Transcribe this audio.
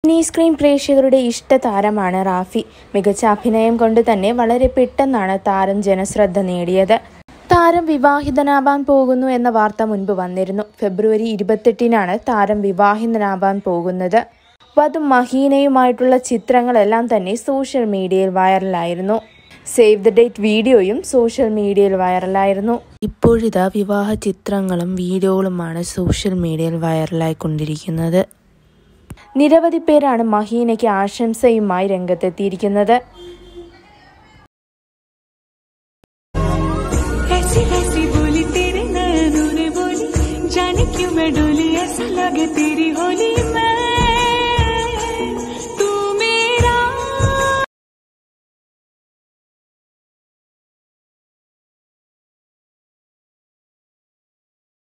Sini screen പ്രേക്ഷകരുടെ ഇഷ്ടതാരമാണ് റാഫി മികച്ച അഭിനയം കൊണ്ട് തന്നെ വളരെ പെട്ടെന്നാണ് താരം ജനശ്രദ്ധ നേടിയത് താരം വിവാഹിതനാവാൻ പോകുന്നു എന്ന വാർത്ത മുൻപ് വന്നിരുന്നു ഫെബ്രുവരി ഇരുപത്തെട്ടിനാണ് താരം വിവാഹിതനാവാൻ പോകുന്നത് വധു മഹീനയുമായിട്ടുള്ള ചിത്രങ്ങളെല്ലാം തന്നെ സോഷ്യൽ മീഡിയയിൽ വൈറലായിരുന്നു സേവ് ദ ഡേറ്റ് വീഡിയോയും സോഷ്യൽ മീഡിയയിൽ വൈറലായിരുന്നു ഇപ്പോഴിതാ വിവാഹ ചിത്രങ്ങളും വീഡിയോകളുമാണ് സോഷ്യൽ മീഡിയയിൽ വൈറലായിക്കൊണ്ടിരിക്കുന്നത് നിരവധി പേരാണ് മഹീനയ്ക്ക് ആശംസയുമായി രംഗത്തെത്തിയിരിക്കുന്നത് ऐसी ऐसी बोली तेरे नैनों ने बोली जाने क्यों मैं डोली ऐसा लगे तेरी होली मैं